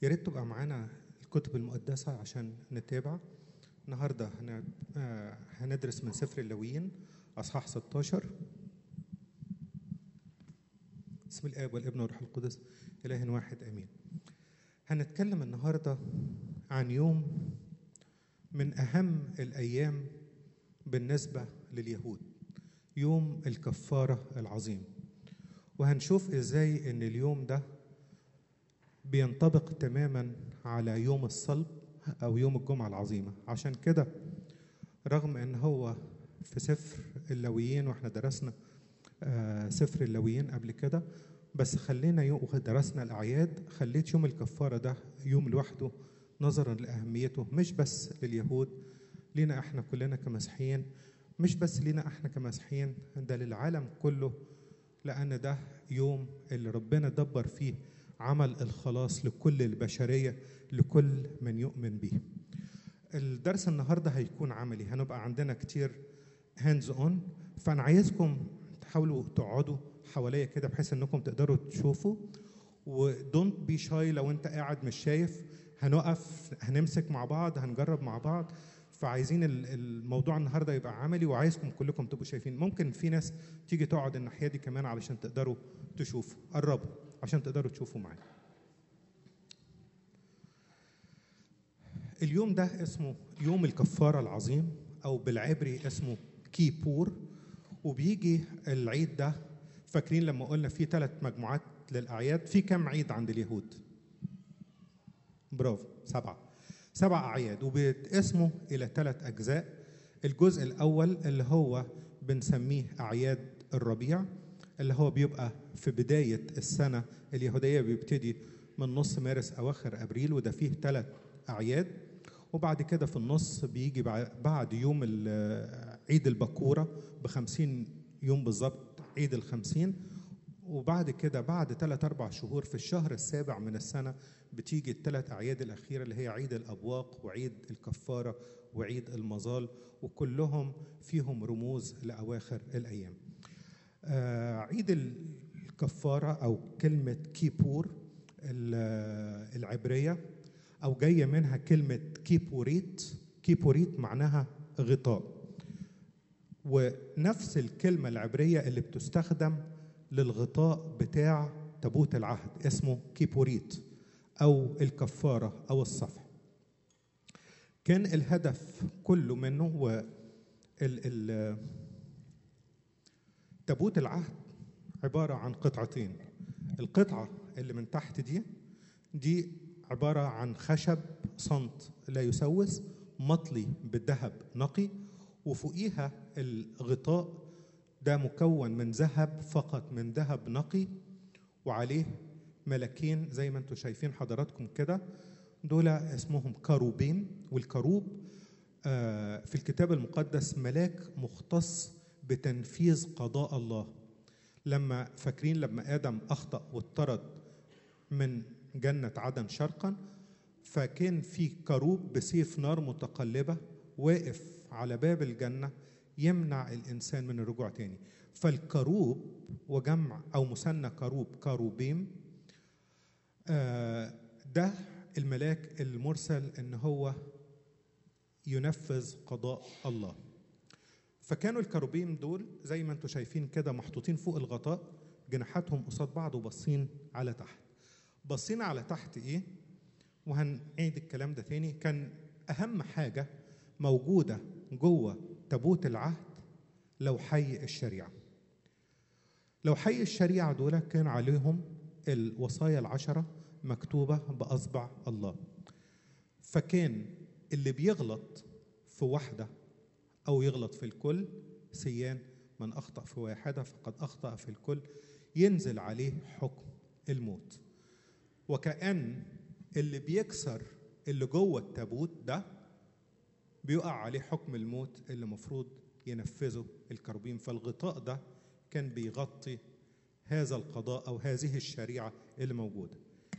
يا ريت تبقى معانا الكتب المقدسة عشان نتابع النهارده هن- آه، هندرس من سفر اللاويين اصحاح 16 بسم الاب والابن والروح القدس اله واحد امين هنتكلم النهارده عن يوم من اهم الايام بالنسبه لليهود يوم الكفاره العظيم وهنشوف ازاي ان اليوم ده بينطبق تماما على يوم الصلب او يوم الجمعه العظيمه عشان كده رغم ان هو في سفر اللاويين واحنا درسنا آه، سفر اللاويين قبل كده بس خلينا يوم درسنا الاعياد خليت يوم الكفاره ده يوم لوحده نظرا لاهميته مش بس لليهود لينا احنا كلنا كمسيحيين مش بس لينا احنا كمسيحيين ده للعالم كله لان ده يوم اللي ربنا دبر فيه عمل الخلاص لكل البشريه لكل من يؤمن به الدرس النهارده هيكون عملي هنبقى عندنا كتير هاندز اون فانا عايزكم تحاولوا تقعدوا حواليا كده بحيث انكم تقدروا تشوفوا ودونت بي شاي لو انت قاعد مش شايف هنقف هنمسك مع بعض هنجرب مع بعض فعايزين ال- الموضوع النهارده يبقى عملي وعايزكم كلكم تبقوا شايفين ممكن في ناس تيجي تقعد الناحيه دي كمان علشان تقدروا تشوفوا قربوا عشان تقدروا تشوفوا معايا اليوم ده اسمه يوم الكفارة العظيم أو بالعبري اسمه كيبور وبيجي العيد ده فاكرين لما قلنا في ثلاث مجموعات للأعياد في كم عيد عند اليهود؟ برافو سبعة سبع أعياد وبيتقسموا إلى ثلاث أجزاء الجزء الأول اللي هو بنسميه أعياد الربيع اللي هو بيبقى في بداية السنة اليهودية بيبتدي من نص مارس أواخر أبريل وده فيه ثلاث أعياد وبعد كده في النص بيجي بع- بعد يوم ال- عيد البكورة بخمسين يوم بالظبط عيد الخمسين وبعد كده بعد ثلاث أربع شهور في الشهر السابع من السنة بتيجي الثلاث أعياد الأخيرة اللي هي عيد الأبواق وعيد الكفارة وعيد المظال وكلهم فيهم رموز لأواخر الأيام آه، عيد الكفارة أو كلمة كيبور ال- العبرية أو جاية منها كلمة كيبوريت كيبوريت معناها غطاء ونفس الكلمة العبرية اللي بتستخدم للغطاء بتاع تابوت العهد اسمه كيبوريت أو الكفارة أو الصفح كان الهدف كله منه و ال ال تابوت العهد عبارة عن قطعتين القطعة اللي من تحت دي دي عبارة عن خشب صمت لا يسوس مطلي بالذهب نقي وفوقيها الغطاء ده مكون من ذهب فقط من ذهب نقي وعليه ملكين زي ما انتم شايفين حضراتكم كده دول اسمهم كروبين والكروب آه، في الكتاب المقدس ملاك مختص بتنفيذ قضاء الله لما فاكرين لما ادم اخطا واطرد من جنه عدن شرقا فكان في كروب بسيف نار متقلبه واقف على باب الجنه يمنع الانسان من الرجوع تاني فالكروب وجمع او مثنى كروب كروبيم آه، ده الملاك المرسل ان هو ينفذ قضاء الله فكانوا الكروبيم دول زي ما انتم شايفين كده محطوطين فوق الغطاء جناحاتهم قصاد بعض وباصين على تحت باصين على تحت ايه وهنعيد الكلام ده تاني كان اهم حاجه موجوده جوه تابوت العهد لو حي الشريعه لو حي الشريعه دول كان عليهم الوصايا العشره مكتوبه باصبع الله فكان اللي بيغلط في واحده او يغلط في الكل سيان من اخطا في واحده فقد اخطا في الكل ينزل عليه حكم الموت وكأن اللي بيكسر اللي جوه التابوت ده بيقع عليه حكم الموت اللي المفروض ينفذه الكروبيم فالغطاء ده كان بيغطي هذا القضاء او هذه الشريعه اللي موجوده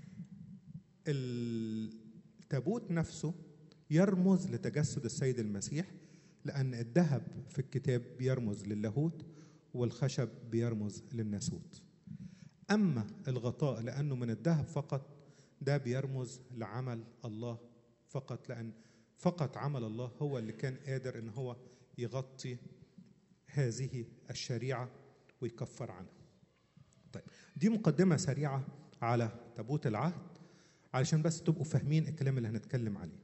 التابوت نفسه يرمز لتجسد السيد المسيح لأن الذهب في الكتاب بيرمز للاهوت والخشب بيرمز للناسوت أما الغطاء لأنه من الذهب فقط ده بيرمز لعمل الله فقط لأن فقط عمل الله هو اللي كان قادر ان هو يغطي هذه الشريعه ويكفر عنها. طيب دي مقدمه سريعه على تابوت العهد علشان بس تبقوا فاهمين الكلام اللي هنتكلم عليه.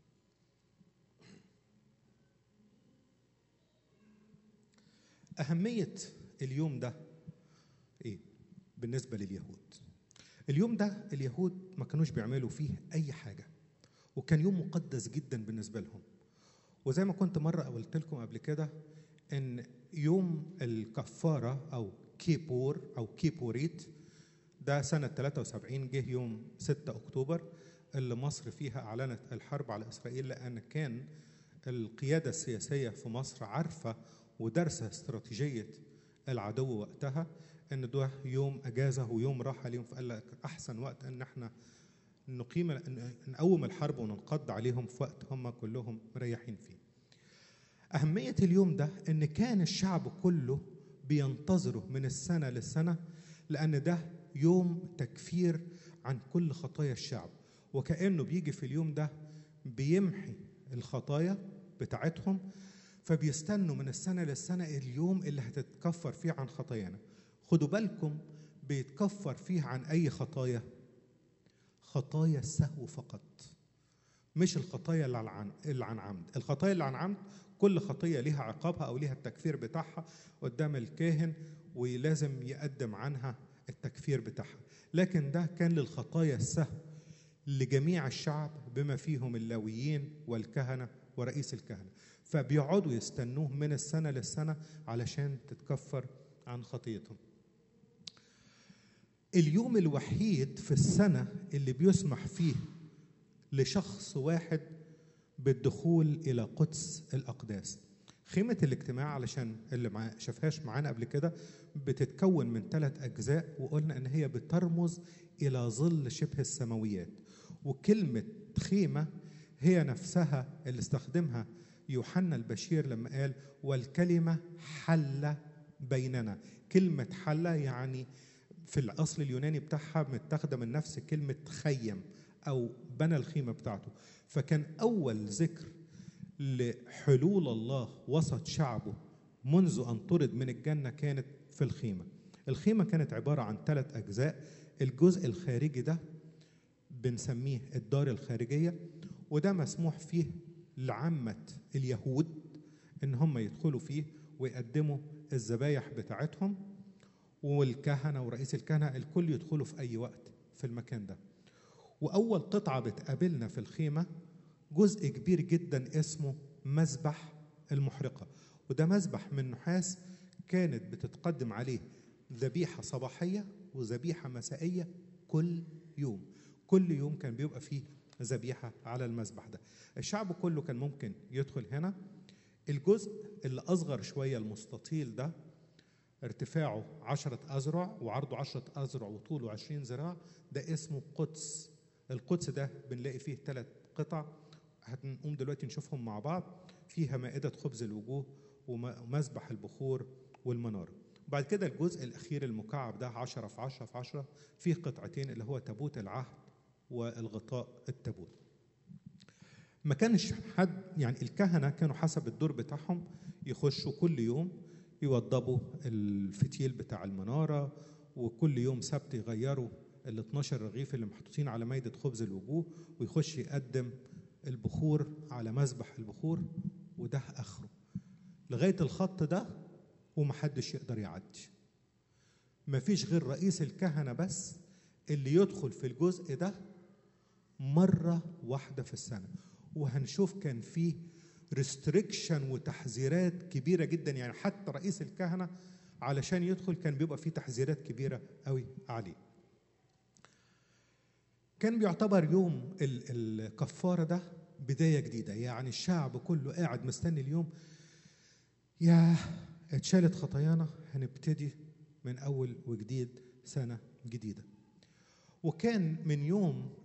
أهمية اليوم ده إيه؟ بالنسبة لليهود. اليوم ده اليهود ما كانوش بيعملوا فيه أي حاجة. وكان يوم مقدس جدا بالنسبه لهم وزي ما كنت مره قلت لكم قبل كده ان يوم الكفاره او كيبور او كيبوريت ده سنه 73 جه يوم 6 اكتوبر اللي مصر فيها اعلنت الحرب على اسرائيل لان كان القياده السياسيه في مصر عارفه ودارسه استراتيجيه العدو وقتها ان ده يوم اجازه ويوم راحه ليهم فقال لك احسن وقت ان احنا نقيم نقوم الحرب وننقض عليهم في وقت هم كلهم مريحين فيه. أهمية اليوم ده إن كان الشعب كله بينتظره من السنة للسنة لأن ده يوم تكفير عن كل خطايا الشعب وكأنه بيجي في اليوم ده بيمحي الخطايا بتاعتهم فبيستنوا من السنة للسنة اليوم اللي هتتكفر فيه عن خطايانا خدوا بالكم بيتكفر فيه عن أي خطايا خطايا السهو فقط مش الخطايا اللي عن اللي عن عمد الخطايا اللي عن عمد كل خطيه ليها عقابها او ليها التكفير بتاعها قدام الكاهن ولازم يقدم عنها التكفير بتاعها لكن ده كان للخطايا السهو لجميع الشعب بما فيهم اللاويين والكهنه ورئيس الكهنه فبيقعدوا يستنوه من السنه للسنه علشان تتكفر عن خطيتهم اليوم الوحيد في السنة اللي بيسمح فيه لشخص واحد بالدخول إلى قدس الأقداس خيمة الاجتماع علشان اللي ما شافهاش معانا قبل كده بتتكون من ثلاث أجزاء وقلنا إن هي بترمز إلى ظل شبه السماويات وكلمة خيمة هي نفسها اللي استخدمها يوحنا البشير لما قال والكلمة حل بيننا كلمة حل يعني في الأصل اليوناني بتاعها متاخدة من نفس كلمة خيم أو بنى الخيمة بتاعته فكان أول ذكر لحلول الله وسط شعبه منذ أن طرد من الجنة كانت في الخيمة الخيمة كانت عبارة عن ثلاث أجزاء الجزء الخارجي ده بنسميه الدار الخارجية وده مسموح فيه لعامة اليهود إن هم يدخلوا فيه ويقدموا الذبايح بتاعتهم والكهنة ورئيس الكهنة الكل يدخلوا في أي وقت في المكان ده وأول قطعة بتقابلنا في الخيمة جزء كبير جدا اسمه مذبح المحرقة وده مذبح من نحاس كانت بتتقدم عليه ذبيحة صباحية وذبيحة مسائية كل يوم كل يوم كان بيبقى فيه ذبيحة على المذبح ده الشعب كله كان ممكن يدخل هنا الجزء اللي أصغر شوية المستطيل ده ارتفاعه عشرة أذرع وعرضه عشرة أذرع وطوله عشرين ذراع ده اسمه قدس القدس ده بنلاقي فيه ثلاث قطع هنقوم دلوقتي نشوفهم مع بعض فيها مائدة خبز الوجوه ومذبح البخور والمنارة بعد كده الجزء الأخير المكعب ده عشرة في عشرة في عشرة فيه قطعتين اللي هو تابوت العهد والغطاء التابوت ما كانش حد يعني الكهنة كانوا حسب الدور بتاعهم يخشوا كل يوم يوضبوا الفتيل بتاع المنارة وكل يوم سبت يغيروا ال 12 رغيف اللي محطوطين على مائدة خبز الوجوه ويخش يقدم البخور على مذبح البخور وده آخره لغاية الخط ده ومحدش يقدر يعدي مفيش غير رئيس الكهنة بس اللي يدخل في الجزء ده مرة واحدة في السنة وهنشوف كان فيه ريستريكشن وتحذيرات كبيرة جدا يعني حتى رئيس الكهنة علشان يدخل كان بيبقى فيه تحذيرات كبيرة قوي عليه كان بيعتبر يوم الكفارة ده بداية جديدة يعني الشعب كله قاعد مستني اليوم يا اتشالت خطايانا هنبتدي من أول وجديد سنة جديدة وكان من يوم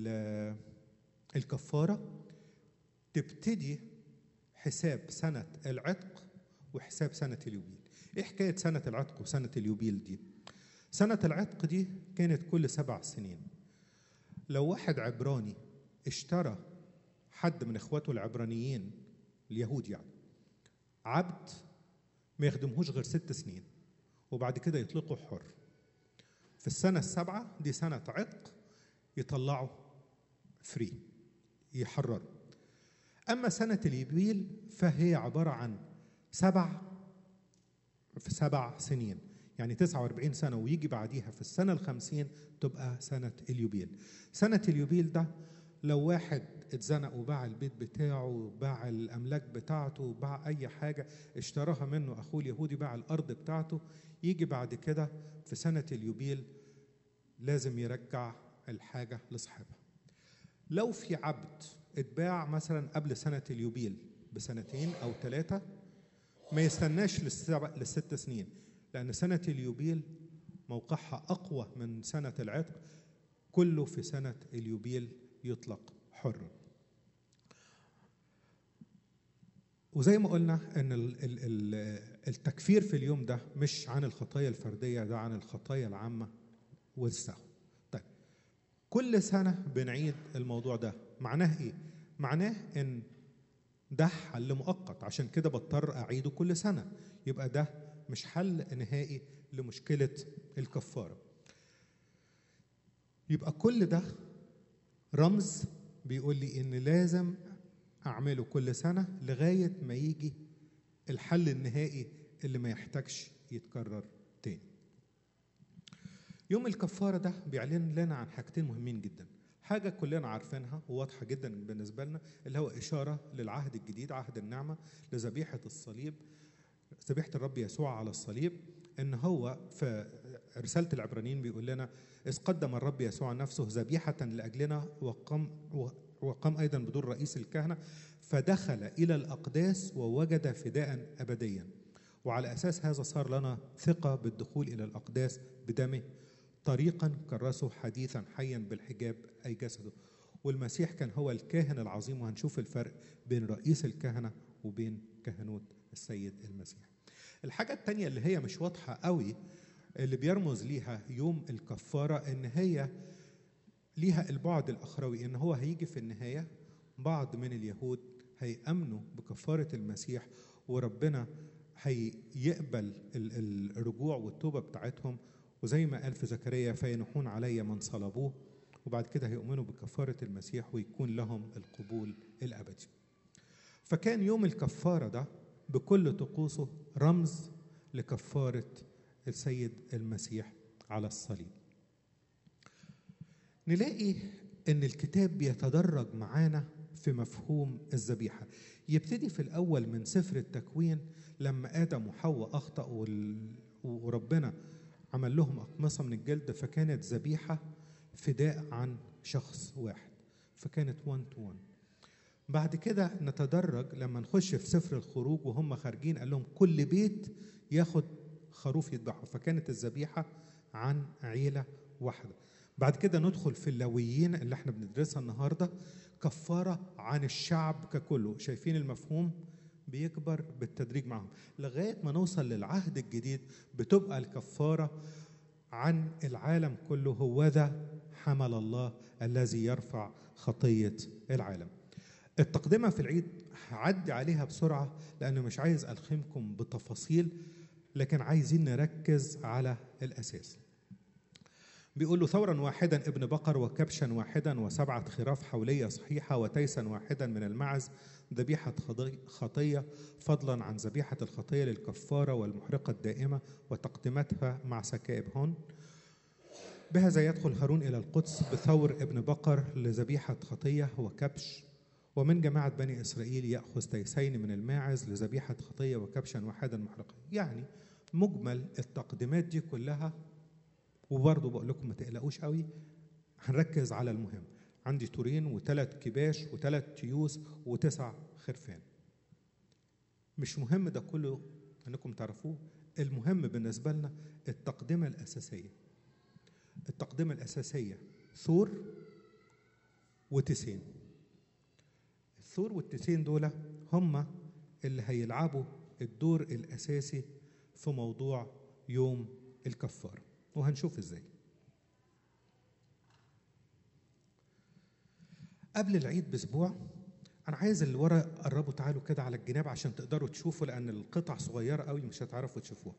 الكفارة تبتدي حساب سنة العتق وحساب سنة اليوبيل ايه حكاية سنة العتق وسنة اليوبيل دي سنة العتق دي كانت كل سبع سنين لو واحد عبراني اشترى حد من اخواته العبرانيين اليهود يعني عبد ما يخدمهوش غير ست سنين وبعد كده يطلقه حر في السنة السابعة دي سنة عتق يطلعوا فري يحرروا أما سنة اليبيل فهي عبارة عن سبع في سبع سنين يعني 49 سنة ويجي بعديها في السنة الخمسين تبقى سنة اليوبيل سنة اليوبيل ده لو واحد اتزنق وباع البيت بتاعه وباع الأملاك بتاعته وباع أي حاجة اشتراها منه أخوه اليهودي باع الأرض بتاعته يجي بعد كده في سنة اليوبيل لازم يرجع الحاجة لصاحبها لو في عبد اتباع مثلا قبل سنة اليوبيل بسنتين أو ثلاثة ما يستناش للسبع للست سنين لأن سنة اليوبيل موقعها أقوى من سنة العتق كله في سنة اليوبيل يطلق حر وزي ما قلنا ان ال- ال- ال- التكفير في اليوم ده مش عن الخطايا الفرديه ده عن الخطايا العامه والسهو طيب كل سنه بنعيد الموضوع ده معناه ايه معناه ان ده حل مؤقت عشان كده بضطر اعيده كل سنه يبقى ده مش حل نهائي لمشكله الكفاره يبقى كل ده رمز بيقول لي ان لازم اعمله كل سنه لغايه ما يجي الحل النهائي اللي ما يحتاجش يتكرر تاني يوم الكفاره ده بيعلن لنا عن حاجتين مهمين جدا حاجه كلنا عارفينها وواضحه جدا بالنسبه لنا اللي هو اشاره للعهد الجديد عهد النعمه لذبيحه الصليب ذبيحه الرب يسوع على الصليب ان هو في رساله العبرانيين بيقول لنا اذ قدم الرب يسوع نفسه ذبيحه لاجلنا وقام وقام ايضا بدور رئيس الكهنه فدخل الى الاقداس ووجد فداء ابديا وعلى اساس هذا صار لنا ثقه بالدخول الى الاقداس بدمه طريقا كرسه حديثا حيا بالحجاب اي جسده والمسيح كان هو الكاهن العظيم وهنشوف الفرق بين رئيس الكهنه وبين كهنوت السيد المسيح الحاجة التانية اللي هي مش واضحة قوي اللي بيرمز ليها يوم الكفارة إن هي ليها البعد الأخروي إن هو هيجي في النهاية بعض من اليهود هيأمنوا بكفارة المسيح وربنا هيقبل ال- الرجوع والتوبة بتاعتهم وزي ما قال في زكريا فينحون علي من صلبوه وبعد كده هيؤمنوا بكفارة المسيح ويكون لهم القبول الأبدي فكان يوم الكفارة ده بكل طقوسه رمز لكفارة السيد المسيح على الصليب نلاقي ان الكتاب بيتدرج معانا في مفهوم الذبيحة يبتدي في الأول من سفر التكوين لما آدم وحواء أخطأوا وال- وربنا عمل لهم أقمصة من الجلد فكانت ذبيحة فداء عن شخص واحد فكانت 1 تو 1 بعد كده نتدرج لما نخش في سفر الخروج وهم خارجين قال لهم كل بيت ياخد خروف يذبحه فكانت الذبيحة عن عيلة واحدة بعد كده ندخل في اللويين اللي احنا بندرسها النهاردة كفارة عن الشعب ككله شايفين المفهوم بيكبر بالتدريج معهم لغاية ما نوصل للعهد الجديد بتبقى الكفارة عن العالم كله هو ذا حمل الله الذي يرفع خطية العالم التقدمة في العيد هعدي عليها بسرعة لأنه مش عايز ألخمكم بتفاصيل لكن عايزين نركز على الأساس بيقول له ثورا واحدا ابن بقر وكبشا واحدا وسبعة خراف حولية صحيحة وتيسا واحدا من المعز ذبيحة خضي- خطية فضلا عن ذبيحة الخطية للكفارة والمحرقة الدائمة وتقدمتها مع سكائب هون بهذا يدخل هارون إلى القدس بثور ابن بقر لذبيحة خطية وكبش ومن جماعة بني إسرائيل يأخذ تيسين من الماعز لذبيحة خطية وكبشا واحدا محرقا يعني مجمل التقديمات دي كلها وبرضه بقول لكم ما تقلقوش قوي هنركز على المهم عندي تورين وثلاث كباش وثلاث تيوس وتسع خرفان مش مهم ده كله انكم تعرفوه المهم بالنسبه لنا التقدمه الاساسيه التقدمه الاساسيه ثور وتسين الثور والتسين دول هم اللي هيلعبوا الدور الاساسي في موضوع يوم الكفاره وهنشوف ازاي قبل العيد باسبوع انا عايز اللي ورا قربوا تعالوا كده على الجناب عشان تقدروا تشوفوا لان القطع صغيره قوي مش هتعرفوا تشوفوها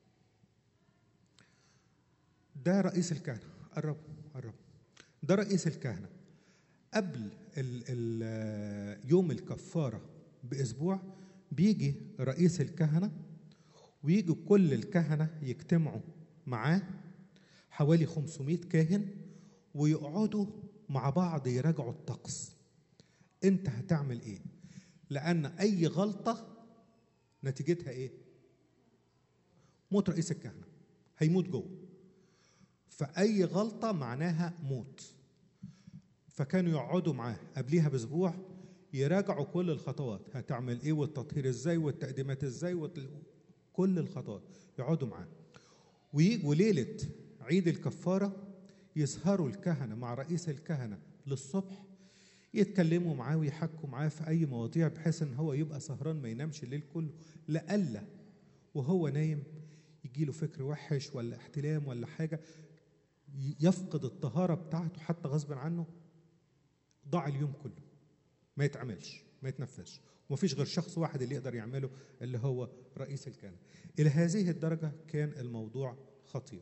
ده رئيس الكهنه قربوا قربوا ده رئيس الكهنه قبل ال ال يوم الكفاره باسبوع بيجي رئيس الكهنه ويجي كل الكهنه يجتمعوا معاه حوالي 500 كاهن ويقعدوا مع بعض يراجعوا الطقس انت هتعمل ايه لان اي غلطه نتيجتها ايه موت رئيس الكهنه هيموت جوه فاي غلطه معناها موت فكانوا يقعدوا معاه قبليها باسبوع يراجعوا كل الخطوات هتعمل ايه والتطهير ازاي والتقديمات ازاي وت... كل الخطوات يقعدوا معاه ويجوا ليله عيد الكفاره يسهروا الكهنه مع رئيس الكهنه للصبح يتكلموا معاه ويحكوا معاه في اي مواضيع بحيث ان هو يبقى سهران ما ينامش الليل كله لألا وهو نايم يجي له فكر وحش ولا احتلام ولا حاجه يفقد الطهاره بتاعته حتى غصب عنه ضاع اليوم كله ما يتعملش ما يتنفذش ومفيش غير شخص واحد اللي يقدر يعمله اللي هو رئيس الكهنه الى هذه الدرجه كان الموضوع خطير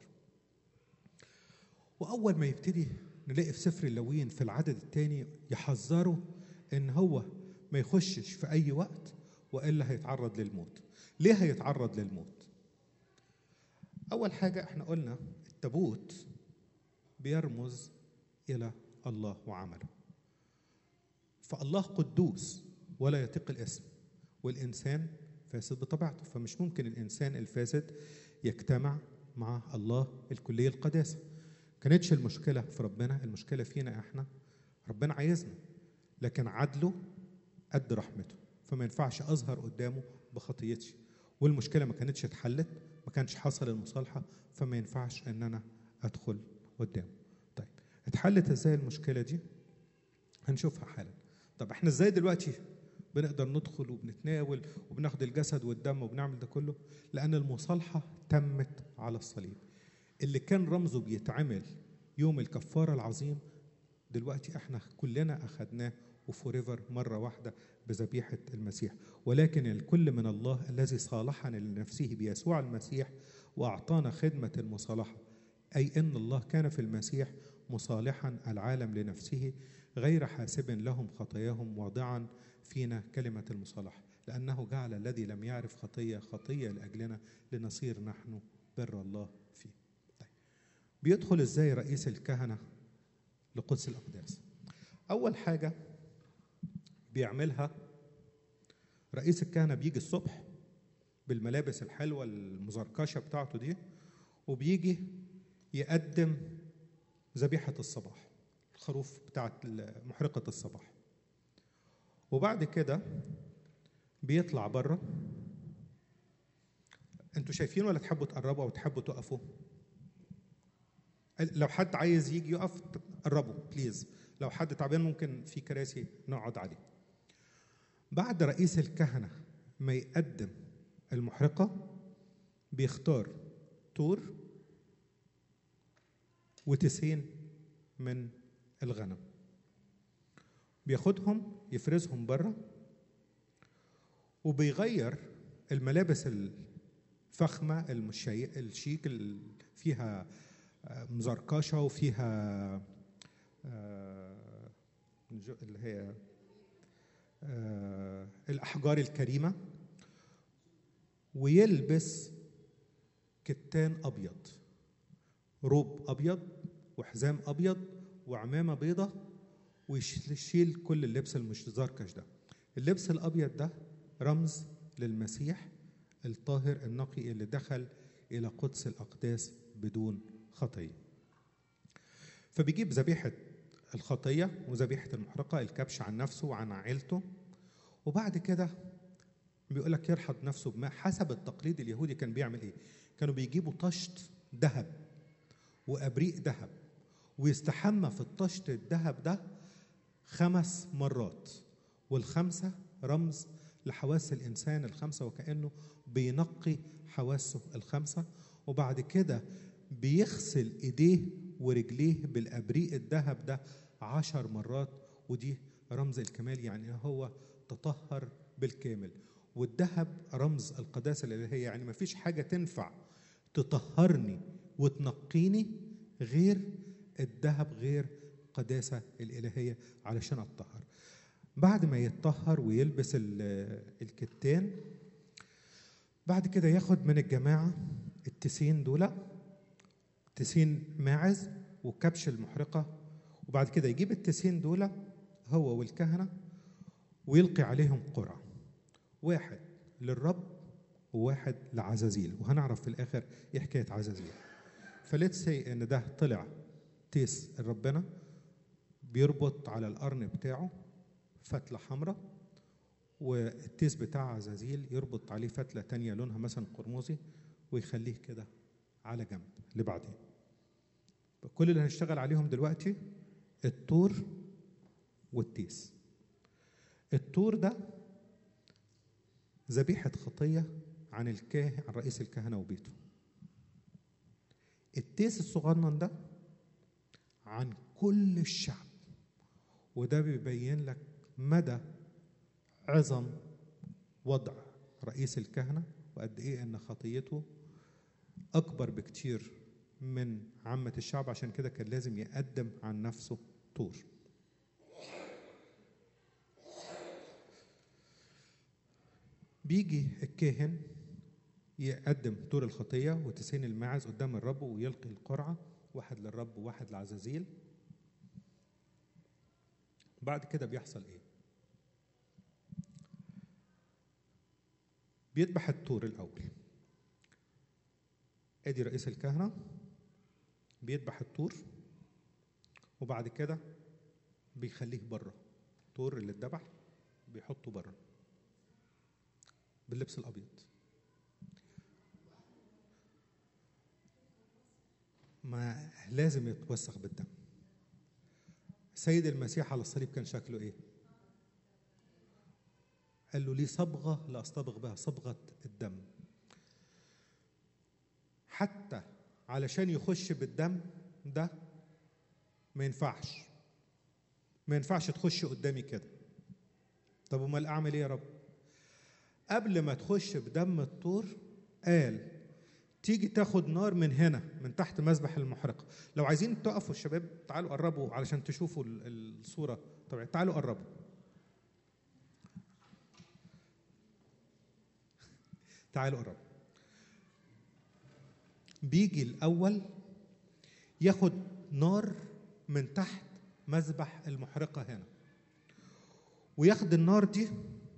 واول ما يبتدي نلاقي في سفر اللوين في العدد الثاني يحذروا ان هو ما يخشش في اي وقت والا هيتعرض للموت ليه هيتعرض للموت اول حاجه احنا قلنا التابوت بيرمز الى الله وعمله فالله قدوس ولا يطيق الاسم والانسان فاسد بطبيعته فمش ممكن الانسان الفاسد يجتمع مع الله الكليه القداسه كانتش المشكله في ربنا المشكله فينا احنا ربنا عايزنا لكن عدله قد رحمته فما ينفعش اظهر قدامه بخطيتي والمشكله ما كانتش اتحلت ما كانش حصل المصالحه فما ينفعش ان انا ادخل قدامه طيب اتحلت ازاي المشكله دي هنشوفها حالا طب احنا ازاي دلوقتي بنقدر ندخل وبنتناول وبناخد الجسد والدم وبنعمل ده كله لان المصالحه تمت على الصليب اللي كان رمزه بيتعمل يوم الكفاره العظيم دلوقتي احنا كلنا اخذناه وفوريفر مره واحده بذبيحه المسيح ولكن الكل من الله الذي صالحنا لنفسه بيسوع المسيح واعطانا خدمه المصالحه اي ان الله كان في المسيح مصالحا العالم لنفسه غير حاسب لهم خطاياهم واضعا فينا كلمه المصالحه لانه جعل الذي لم يعرف خطيه خطيه لاجلنا لنصير نحن بر الله فيه طيب. بيدخل ازاي رئيس الكهنه لقدس الاقداس اول حاجه بيعملها رئيس الكهنه بيجي الصبح بالملابس الحلوه المزركشه بتاعته دي وبيجي يقدم ذبيحه الصباح الخروف بتاعت محرقه الصباح وبعد كده بيطلع بره انتوا شايفين ولا تحبوا تقربوا او تحبوا تقفوا لو حد عايز يجي يقف قربوا بليز لو حد تعبان ممكن في كراسي نقعد عليه بعد رئيس الكهنة ما يقدم المحرقة بيختار تور وتسين من الغنم بياخدهم يفرزهم بره وبيغير الملابس الفخمة المشي... الشيك اللي فيها مزركشة وفيها اللي هي الأحجار الكريمة ويلبس كتان أبيض روب أبيض وحزام أبيض وعمامة بيضة ويشيل كل اللبس المزركش ده اللبس الأبيض ده رمز للمسيح الطاهر النقي اللي دخل إلى قدس الأقداس بدون خطية فبيجيب ذبيحة الخطية وذبيحة المحرقة الكبش عن نفسه وعن عائلته وبعد كده بيقول لك يرحض نفسه بماء حسب التقليد اليهودي كان بيعمل ايه؟ كانوا بيجيبوا طشت ذهب وابريق ذهب ويستحمى في الطشت الذهب ده خمس مرات والخمسة رمز لحواس الإنسان الخمسة وكأنه بينقي حواسه الخمسة وبعد كده بيغسل إيديه ورجليه بالأبريق الذهب ده عشر مرات ودي رمز الكمال يعني هو تطهر بالكامل والذهب رمز القداسة الإلهية يعني ما فيش حاجة تنفع تطهرني وتنقيني غير الذهب غير القداسة الإلهية علشان أتطهر بعد ما يتطهر ويلبس ال- الكتان بعد كده ياخد من الجماعة التسين دول تسين ماعز وكبش المحرقة وبعد كده يجيب التسين دول هو والكهنة ويلقي عليهم قرعة واحد للرب وواحد لعزازيل وهنعرف في الآخر إيه حكاية عزازيل فليتس سي إن ده طلع تيس ربنا بيربط على القرن بتاعه فتلة حمراء والتيس بتاع عزازيل يربط عليه فتلة تانية لونها مثلا قرمزي ويخليه كده على جنب لبعدين كل اللي هنشتغل عليهم دلوقتي الطور والتيس الطور ده ذبيحة خطية عن الكاهن عن رئيس الكهنة وبيته التيس الصغنن ده عن كل الشعب وده بيبين لك مدى عظم وضع رئيس الكهنة وقد ايه ان خطيته اكبر بكتير من عامة الشعب عشان كده كان لازم يقدم عن نفسه طور بيجي الكاهن يقدم طور الخطية وتسين الماعز قدام الرب ويلقي القرعة واحد للرب وواحد لعزازيل بعد كده بيحصل ايه بيذبح الطور الاول ادي رئيس الكهنه بيذبح الطور وبعد كده بيخليه بره الطور اللي اتذبح بيحطه بره باللبس الابيض ما لازم يتوسخ بالدم سيد المسيح على الصليب كان شكله ايه قال له لي صبغه لاصطبغ بها صبغه الدم حتى علشان يخش بالدم ده ما ينفعش ما ينفعش تخش قدامي كده طب امال اعمل ايه يا رب قبل ما تخش بدم الطور قال تيجي تاخد نار من هنا من تحت مذبح المحرقه لو عايزين تقفوا الشباب تعالوا قربوا علشان تشوفوا ال- الصوره طبعا تعالوا قربوا تعالوا قربوا بيجي الاول ياخد نار من تحت مذبح المحرقه هنا وياخد النار دي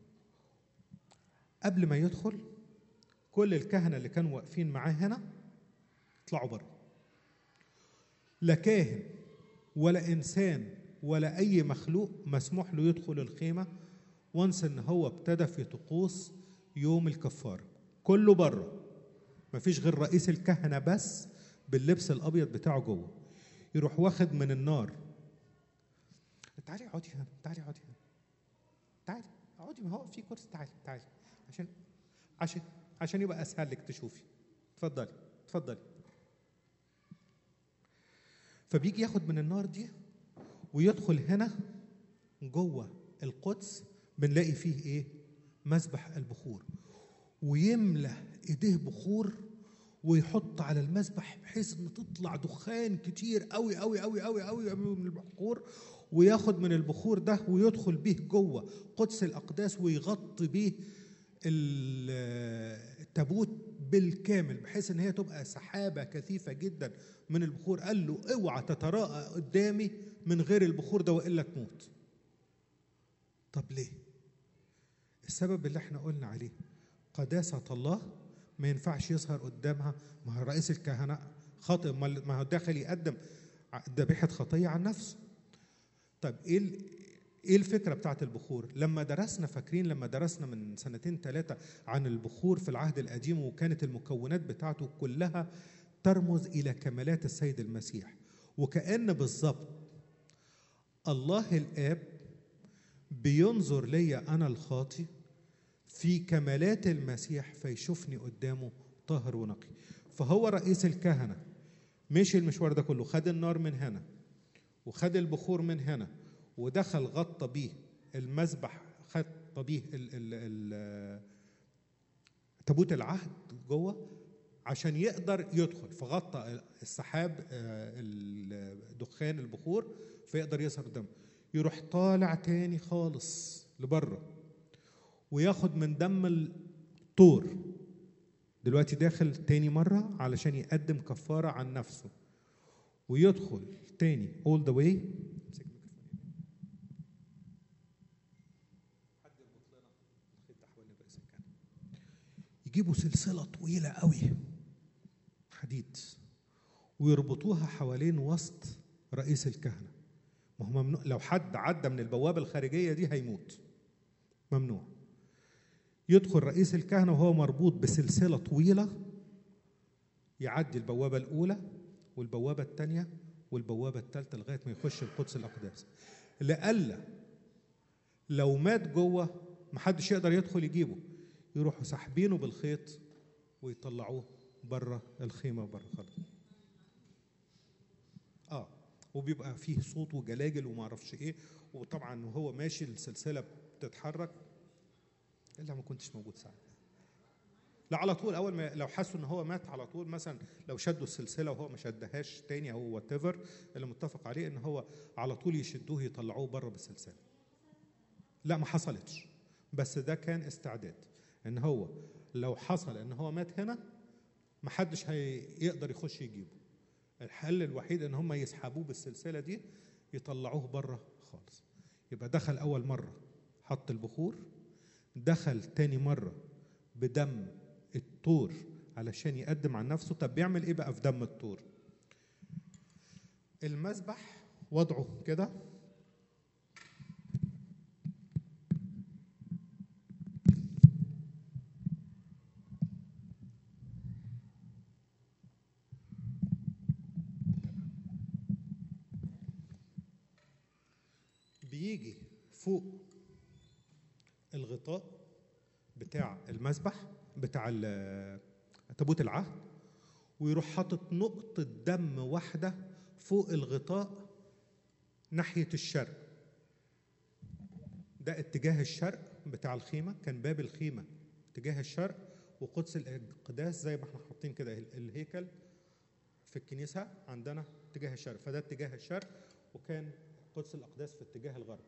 قبل ما يدخل كل الكهنه اللي كانوا واقفين معاه هنا يطلعوا بره لا كاهن ولا انسان ولا اي مخلوق مسموح له يدخل الخيمه وانس ان هو ابتدى في طقوس يوم الكفاره كله بره مفيش غير رئيس الكهنه بس باللبس الابيض بتاعه جوه يروح واخد من النار تعالي اقعدي هنا تعالي اقعدي هنا تعالي اقعدي ما هو في كرسي تعالي تعالي عشان عشان عشان يبقى اسهل لك تشوفي اتفضلي اتفضلي فبيجي ياخد من النار دي ويدخل هنا جوه القدس بنلاقي فيه ايه مسبح البخور ويملى ايديه بخور ويحط على المسبح بحيث ان تطلع دخان كتير قوي قوي قوي قوي قوي من البخور وياخد من البخور ده ويدخل بيه جوه قدس الاقداس ويغطي بيه التابوت بالكامل بحيث ان هي تبقى سحابه كثيفه جدا من البخور قال له اوعى تتراءى قدامي من غير البخور ده والا تموت طب ليه السبب اللي احنا قلنا عليه قداسه الله ما ينفعش يظهر قدامها ما هو رئيس الكهنه خاطئ ما هو داخل يقدم ذبيحه خطيه عن نفسه طب ايه ايه الفكره بتاعت البخور لما درسنا فاكرين لما درسنا من سنتين ثلاثه عن البخور في العهد القديم وكانت المكونات بتاعته كلها ترمز الى كمالات السيد المسيح وكأن بالظبط الله الاب بينظر ليا انا الخاطي في كمالات المسيح فيشوفني قدامه طاهر ونقي فهو رئيس الكهنه مشي المشوار ده كله خد النار من هنا وخد البخور من هنا ودخل غطى بيه المذبح خط بيه ال ال ال تابوت العهد جوه عشان يقدر يدخل فغطى السحاب آه، الدخان البخور فيقدر يظهر قدامه يروح طالع تاني خالص لبره وياخد من دم الطور دلوقتي داخل تاني مرة علشان يقدم كفارة عن نفسه ويدخل تاني all the way يجيبوا سلسلة طويلة قوي حديد ويربطوها حوالين وسط رئيس الكهنة ما هو ممنوع لو حد عدى من البوابة الخارجية دي هيموت ممنوع يدخل رئيس الكهنة وهو مربوط بسلسلة طويلة يعدي البوابة الأولى والبوابة الثانية والبوابة الثالثة لغاية ما يخش القدس الأقداس لألا لو مات جوه محدش يقدر يدخل يجيبه يروحوا ساحبينه بالخيط ويطلعوه بره الخيمة بره خالص اه وبيبقى فيه صوت وجلاجل وما اعرفش ايه وطبعا وهو ماشي السلسله بتتحرك الا ما كنتش موجود ساعتها لا على طول اول ما لو حسوا ان هو مات على طول مثلا لو شدوا السلسله وهو ما شدهاش تاني او وات ايفر اللي متفق عليه ان هو على طول يشدوه يطلعوه بره بالسلسله لا ما حصلتش بس ده كان استعداد ان هو لو حصل ان هو مات هنا ما حدش هيقدر يخش يجيبه الحل الوحيد ان هم يسحبوه بالسلسله دي يطلعوه بره خالص يبقى دخل اول مره حط البخور دخل تاني مره بدم الطور علشان يقدم عن نفسه طب بيعمل ايه بقى في دم الطور المذبح وضعه كده بيجي فوق الغطاء بتاع المذبح بتاع ال- تابوت العهد ويروح حاطط نقطة دم واحدة فوق الغطاء ناحية الشرق ده اتجاه الشرق بتاع الخيمة كان باب الخيمة اتجاه الشرق وقدس الأقداس زي ما احنا حاطين كده ال- الهيكل في الكنيسة عندنا اتجاه الشرق فده اتجاه الشرق وكان قدس الأقداس في اتجاه الغرب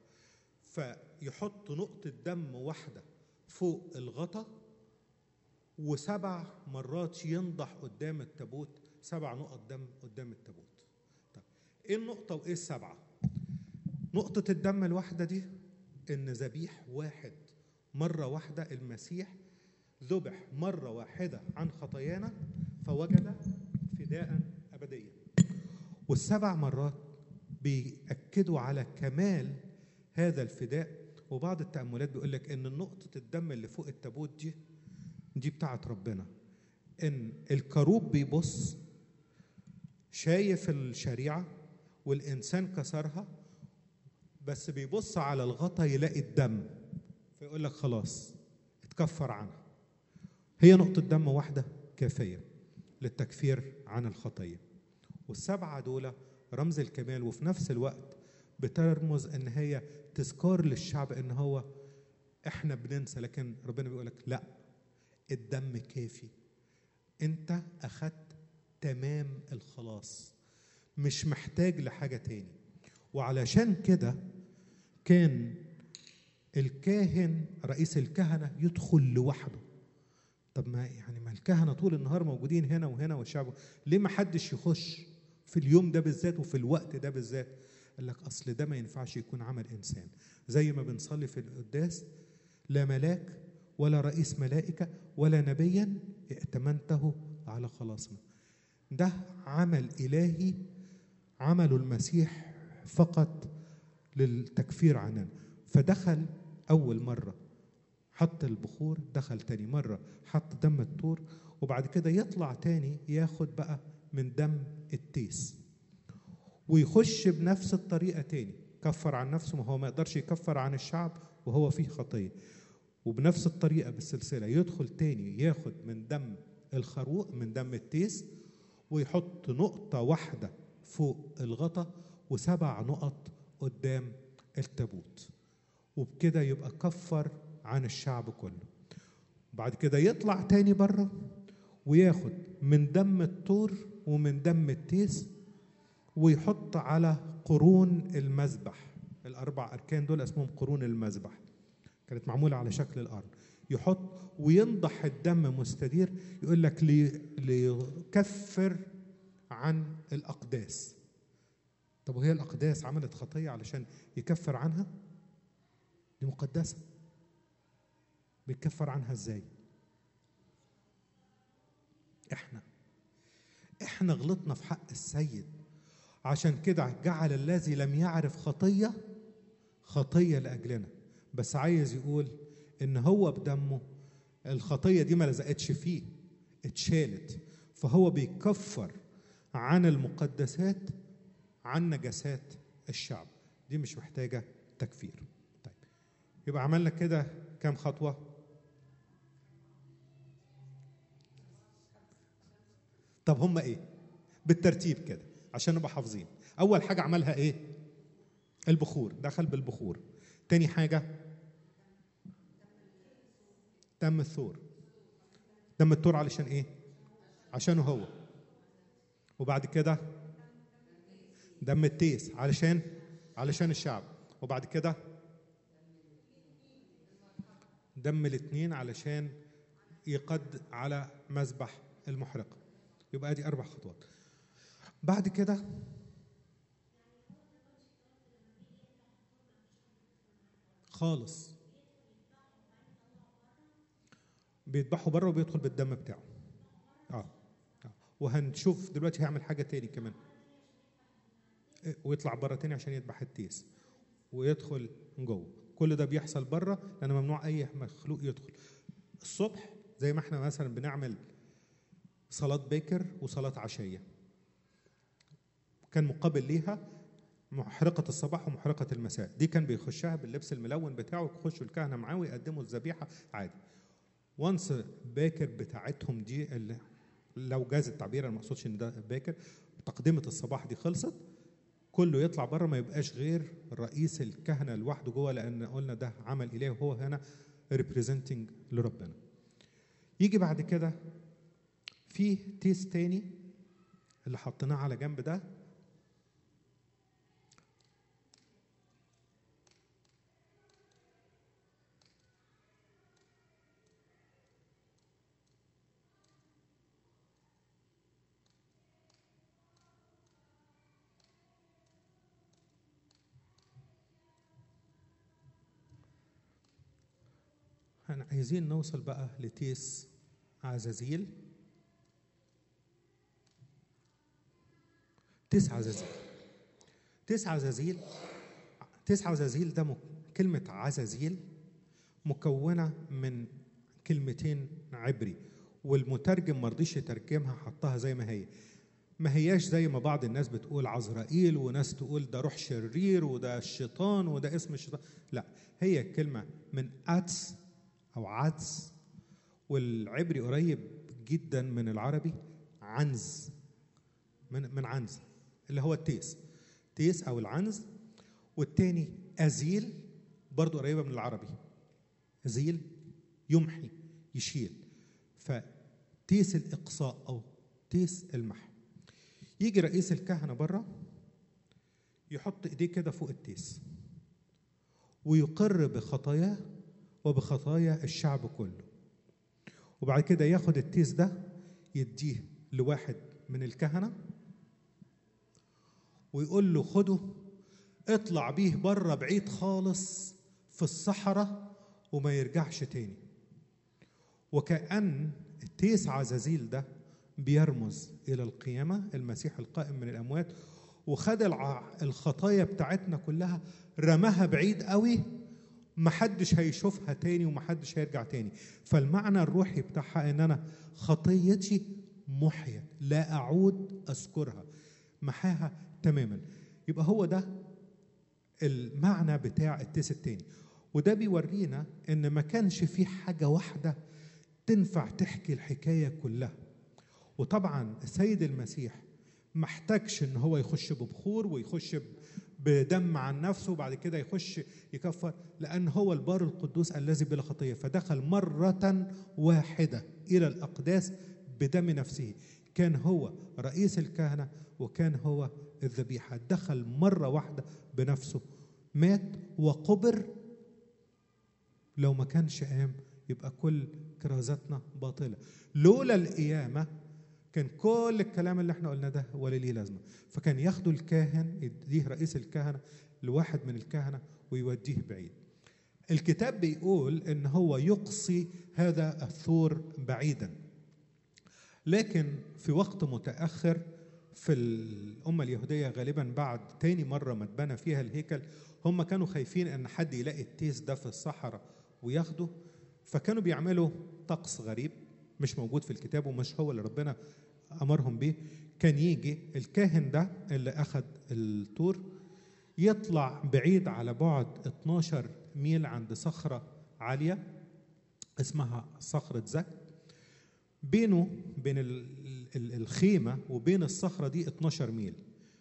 فيحط نقطة دم واحدة فوق الغطا وسبع مرات ينضح قدام التابوت سبع نقط دم قدام التابوت طب ايه النقطة وايه السبعة نقطة الدم الواحدة دي ان ذبيح واحد مرة واحدة المسيح ذبح مرة واحدة عن خطايانا فوجد فداء أبديا والسبع مرات بيأكدوا على كمال هذا الفداء وبعض التأملات بيقول لك إن نقطة الدم اللي فوق التابوت دي دي بتاعت ربنا إن الكروب بيبص شايف الشريعة والإنسان كسرها بس بيبص على الغطا يلاقي الدم فيقول لك خلاص اتكفر عنها هي نقطة دم واحدة كافية للتكفير عن الخطية والسبعة دول رمز الكمال وفي نفس الوقت بترمز ان هي تذكار للشعب ان هو احنا بننسى لكن ربنا بيقول لك لا الدم كافي انت اخدت تمام الخلاص مش محتاج لحاجة تاني وعلشان كده كان الكاهن رئيس الكهنة يدخل لوحده طب ما يعني ما الكهنة طول النهار موجودين هنا وهنا والشعب ليه ما حدش يخش في اليوم ده بالذات وفي الوقت ده بالذات قال لك اصل ده ما ينفعش يكون عمل انسان زي ما بنصلي في القداس لا ملاك ولا رئيس ملائكة ولا نبيا ائتمنته على خلاصنا ده عمل إلهي عمله المسيح فقط للتكفير عننا فدخل أول مرة حط البخور دخل تاني مرة حط دم الطور وبعد كده يطلع تاني ياخد بقى من دم التيس ويخش بنفس الطريقة تاني كفر عن نفسه ما هو ما يقدرش يكفر عن الشعب وهو فيه خطية وبنفس الطريقة بالسلسلة يدخل تاني ياخد من دم الخروق من دم التيس ويحط نقطة واحدة فوق الغطا وسبع نقط قدام التابوت وبكده يبقى كفر عن الشعب كله بعد كده يطلع تاني بره وياخد من دم الطور ومن دم التيس ويحط على قرون المذبح الاربع اركان دول اسمهم قرون المذبح كانت معموله على شكل الارض يحط وينضح الدم مستدير يقول لك لي- ليكفر عن الاقداس طب وهي الاقداس عملت خطيه علشان يكفر عنها دي مقدسه بيتكفر عنها ازاي احنا احنا غلطنا في حق السيد عشان كده جعل الذي لم يعرف خطيه خطيه لاجلنا بس عايز يقول ان هو بدمه الخطيه دي ما لزقتش فيه اتشالت فهو بيكفر عن المقدسات عن نجاسات الشعب دي مش محتاجه تكفير طيب يبقى عملنا كده كام خطوه طب هم ايه بالترتيب كده عشان نبقى حافظين اول حاجه عملها ايه البخور دخل بالبخور تاني حاجه دم الثور دم الثور علشان ايه عشانه هو وبعد كده دم التيس علشان علشان الشعب وبعد كده دم الاثنين علشان يقد على مذبح المحرقه يبقى دي اربع خطوات بعد كده خالص بيذبحوا بره وبيدخل بالدم بتاعه اه آه. وهنشوف دلوقتي هيعمل حاجه تاني كمان إيه، ويطلع بره تاني عشان يذبح التيس ويدخل جوه كل ده بيحصل بره لان ممنوع اي مخلوق يدخل الصبح زي ما احنا مثلا بنعمل صلاة باكر وصلاة عشية كان مقابل ليها محرقة الصباح ومحرقة المساء دي كان بيخشها باللبس الملون بتاعه يخشوا الكهنة معاه ويقدموا الذبيحة عادي وانس باكر بتاعتهم دي اللي لو جاز التعبير انا ما اقصدش ان ده باكر تقدمة الصباح دي خلصت كله يطلع بره ما يبقاش غير رئيس الكهنة لوحده جوه لان قلنا ده عمل الهي وهو هنا ريبريزنتنج لربنا يجي بعد كده في تيس تاني اللي حطيناه على جنب ده احنا عايزين نوصل بقى لتيس عزازيل تسعة عزازيل تسعة عزازيل تسعة عزازيل ده مك... كلمة عزازيل مكونة من كلمتين عبري والمترجم مرضيش يترجمها حطها زي ما هي ما هياش زي ما بعض الناس بتقول عزرائيل وناس تقول ده روح شرير وده الشيطان وده اسم الشيطان لا هي كلمة من أتس أو عدس والعبري قريب جدا من العربي عنز من من عنز اللي هو التيس تيس او العنز والتاني ازيل برضو قريبه من العربي ازيل يمحي يشيل فتيس الاقصاء او تيس المحو يجي رئيس الكهنه بره يحط ايديه كده فوق التيس ويقر بخطاياه وبخطايا الشعب كله وبعد كده ياخد التيس ده يديه لواحد من الكهنه ويقول له خده اطلع بيه بره بعيد خالص في الصحراء وما يرجعش تاني وكأن التيس عزازيل ده بيرمز إلى القيامة المسيح القائم من الأموات وخد الع- الخطايا بتاعتنا كلها رماها بعيد قوي محدش هيشوفها تاني ومحدش هيرجع تاني فالمعنى الروحي بتاعها ان انا خطيتي محيت لا اعود اذكرها محاها تماما يبقى هو ده المعنى بتاع التيس التاني وده بيورينا ان ما كانش في حاجه واحده تنفع تحكي الحكايه كلها وطبعا السيد المسيح ما احتاجش ان هو يخش ببخور ويخش ب- بدم عن نفسه وبعد كده يخش يكفر لأن هو البار القدوس الذي بلا خطية فدخل مرة واحدة إلى الأقداس بدم نفسه كان هو رئيس الكهنة وكان هو الذبيحة دخل مرة واحدة بنفسه مات وقبر لو ما كانش قام يبقى كل كرازاتنا باطلة لولا القيامة كان كل الكلام اللي احنا قلنا ده ولا ليه لازمة فكان ياخدوا الكاهن يديه رئيس الكهنة لواحد من الكهنة ويوديه بعيد الكتاب بيقول ان هو يقصي هذا الثور بعيدا لكن في وقت متأخر في الأمة اليهودية غالبا بعد تاني مرة ما اتبنى فيها الهيكل هم كانوا خايفين ان حد يلاقي التيس ده في الصحراء وياخده فكانوا بيعملوا طقس غريب مش موجود في الكتاب ومش هو اللي ربنا امرهم بيه كان يجي الكاهن ده اللي اخذ التور يطلع بعيد على بعد 12 ميل عند صخره عاليه اسمها صخره زك بينه بين الخيمه وبين الصخره دي 12 ميل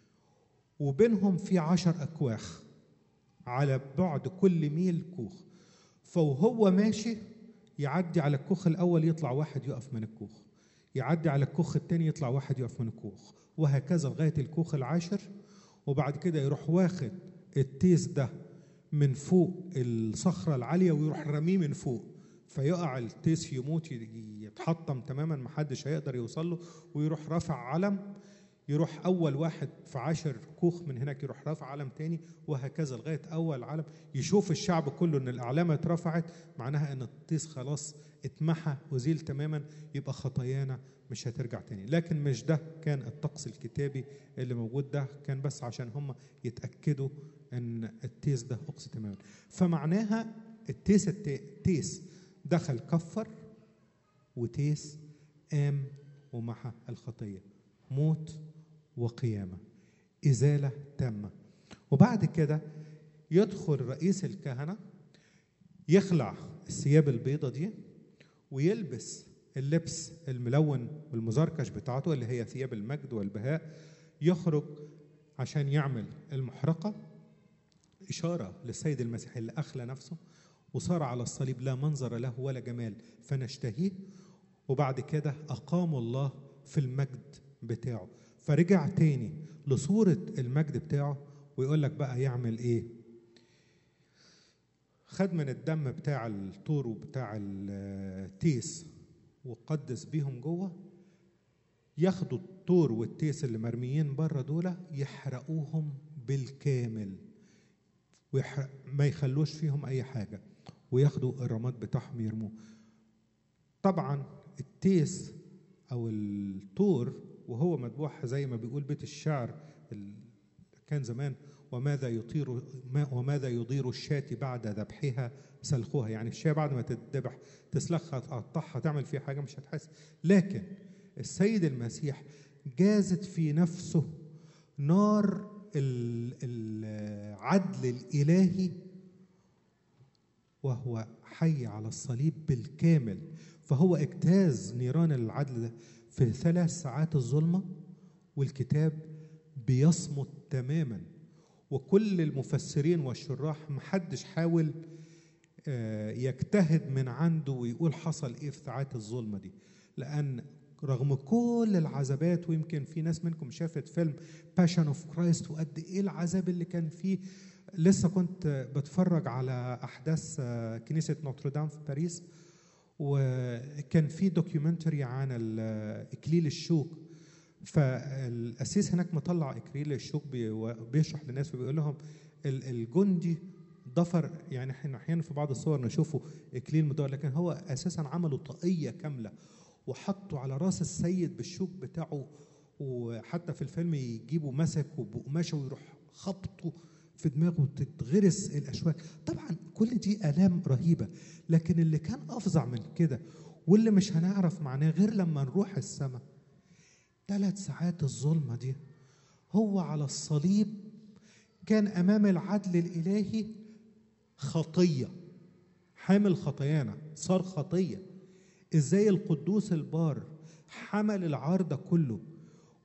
وبينهم في عشر اكواخ على بعد كل ميل كوخ فوهو ماشي يعدي على الكوخ الاول يطلع واحد يقف من الكوخ يعدي على الكوخ الثاني يطلع واحد يقف من الكوخ وهكذا لغايه الكوخ العاشر وبعد كده يروح واخد التيس ده من فوق الصخره العاليه ويروح رميه من فوق فيقع التيس يموت يتحطم تماما محدش هيقدر يوصل له ويروح رافع علم يروح اول واحد في عشر كوخ من هناك يروح رافع علم تاني وهكذا لغايه اول علم يشوف الشعب كله ان الاعلام اترفعت معناها ان الطيس خلاص اتمحى وزيل تماما يبقى خطايانا مش هترجع تاني لكن مش ده كان الطقس الكتابي اللي موجود ده كان بس عشان هم يتاكدوا ان التيس ده اقصي تماما فمعناها التيس التيس دخل كفر وتيس قام ومحى الخطيه موت وقيامه ازاله تامه وبعد كده يدخل رئيس الكهنه يخلع الثياب البيضة دي ويلبس اللبس الملون والمزركش بتاعته اللي هي ثياب المجد والبهاء يخرج عشان يعمل المحرقة إشارة للسيد المسيح اللي أخلى نفسه وصار على الصليب لا منظر له ولا جمال فنشتهيه وبعد كده أقام الله في المجد بتاعه فرجع تاني لصورة المجد بتاعه ويقول لك بقى يعمل إيه خد من الدم بتاع الطور وبتاع التيس وقدس بيهم جوه ياخدوا الطور والتيس اللي مرميين بره دول يحرقوهم بالكامل ويحرق ما يخلوش فيهم اي حاجه وياخدوا الرماد بتاعهم يرموه طبعا التيس او الطور وهو مذبوح زي ما بيقول بيت الشعر كان زمان وماذا يطير وماذا يضير الشاة بعد ذبحها سلخوها يعني الشاة بعد ما تذبح تسلخها تقطعها تعمل فيها حاجة مش هتحس لكن السيد المسيح جازت في نفسه نار العدل الإلهي وهو حي على الصليب بالكامل فهو اجتاز نيران العدل ده في ثلاث ساعات الظلمة والكتاب بيصمت تماما وكل المفسرين والشراح محدش حاول يجتهد من عنده ويقول حصل ايه في ساعات الظلمه دي لان رغم كل العذابات ويمكن في ناس منكم شافت فيلم باشن اوف كرايست وقد ايه العذاب اللي كان فيه لسه كنت بتفرج على احداث كنيسه نوتردام في باريس وكان في دوكيومنتري عن اكليل الشوك فالقسيس هناك مطلع اكليل الشوك بيشرح للناس وبيقول لهم الجندي ضفر يعني احنا احيانا في بعض الصور نشوفه اكليل مدور لكن هو اساسا عملوا طاقيه كامله وحطوا على راس السيد بالشوك بتاعه وحتى في الفيلم يجيبوا مسكه بقماشه ويروح خبطه في دماغه تتغرس الاشواك طبعا كل دي الام رهيبه لكن اللي كان افظع من كده واللي مش هنعرف معناه غير لما نروح السماء ثلاث ساعات الظلمه دي هو على الصليب كان امام العدل الالهي خطيه حامل خطايانا صار خطيه ازاي القدوس البار حمل العار ده كله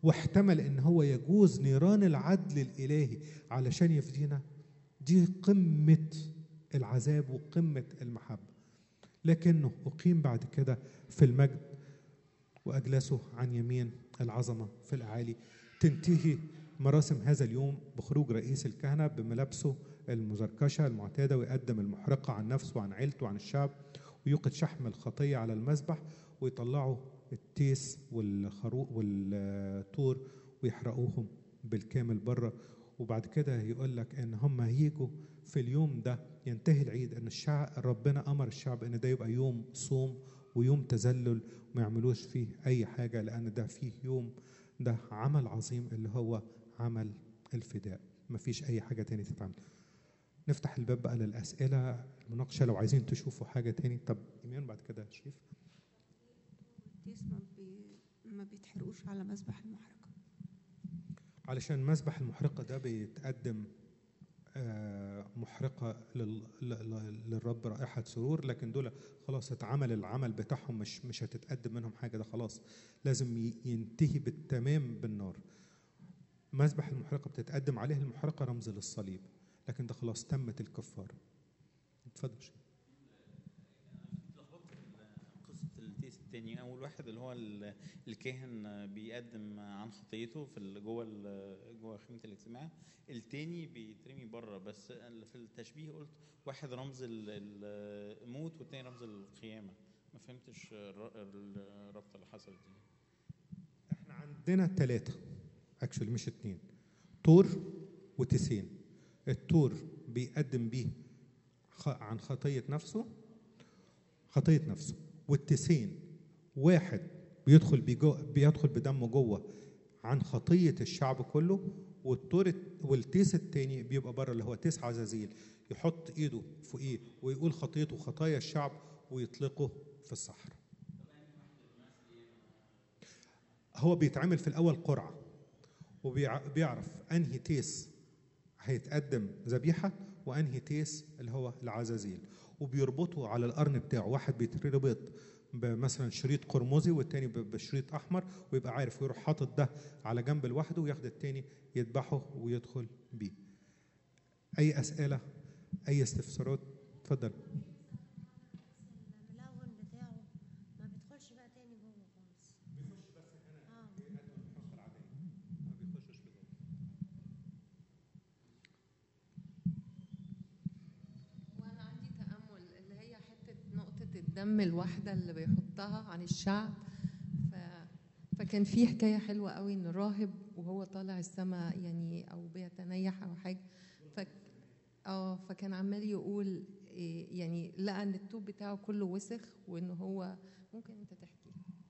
واحتمل ان هو يجوز نيران العدل الالهي علشان يفدينا دي قمه العذاب وقمه المحبه لكنه اقيم بعد كده في المجد واجلسه عن يمين العظمه في الاعالي تنتهي مراسم هذا اليوم بخروج رئيس الكهنه بملابسه المزركشه المعتاده ويقدم المحرقه عن نفسه وعن عيلته وعن الشعب ويوقد شحم الخطيه على المذبح ويطلعوا التيس والخروق والطور ويحرقوهم بالكامل بره وبعد كده يقول لك ان هم هيجوا في اليوم ده ينتهي العيد ان الشعب ربنا امر الشعب ان ده يبقى يوم صوم ويوم تذلل وما يعملوش فيه اي حاجه لان ده فيه يوم ده عمل عظيم اللي هو عمل الفداء مفيش اي حاجه تاني تتعمل نفتح الباب بقى للاسئله المناقشه لو عايزين تشوفوا حاجه تاني طب ايمان بعد كده شريف التيس ما, بي... ما بيتحرقوش على مذبح المحرقة علشان مذبح المحرقه ده بيتقدم آه، محرقه لل... لل- للرب رائحه سرور لكن دول خلاص اتعمل العمل بتاعهم مش مش هتتقدم منهم حاجه ده خلاص لازم ي- ينتهي بالتمام بالنار مذبح المحرقه بتتقدم عليه المحرقه رمز للصليب لكن ده خلاص تمت الكفاره اتفضل شريف. اتلخبطت في قصه التيس التاني اول واحد اللي هو ال- الكاهن بيقدم عن خطيته في ال- جوه ال- جوه خيمه الاجتماع التاني بيترمي بره بس في التشبيه قلت واحد رمز ال- ال- الموت والتاني رمز القيامه ما فهمتش الر- الربطه اللي حصلت دي احنا عندنا ثلاثة اكشولي مش اتنين طور وتسين الطور بيقدم بيه خ- عن خطية نفسه خطية نفسه والتسين واحد بيدخل بيجو بيدخل بدمه جوه عن خطية الشعب كله والطور الت- والتيس التاني بيبقى بره اللي هو تيس عزازيل يحط ايده فوقيه ويقول خطيته خطايا الشعب ويطلقه في الصحراء هو بيتعمل في الاول قرعه وبيعرف انهي تيس هيتقدم ذبيحه وانهي تيس اللي هو العزازيل وبيربطوا على القرن بتاعه واحد بيتربط بمثلا شريط قرمزي والتاني ب- بشريط احمر ويبقى عارف ويروح حاطط ده على جنب لوحده وياخد التاني يذبحه ويدخل بيه اي اسئله اي استفسارات اتفضل الملون بتاعه ما بيدخلش بقى تاني جوه خالص اه وانا عندي تامل اللي هي حته نقطه الدم الواحده اللي بيحطها عن الشعب ف... فكان في حكايه حلوه قوي ان الراهب وهو طالع السماء يعني او بيتنيح او حاجه ف... اه فكان عمال يقول إيه يعني لقى ان الطوب بتاعه كله وسخ وان هو ممكن انت تحكي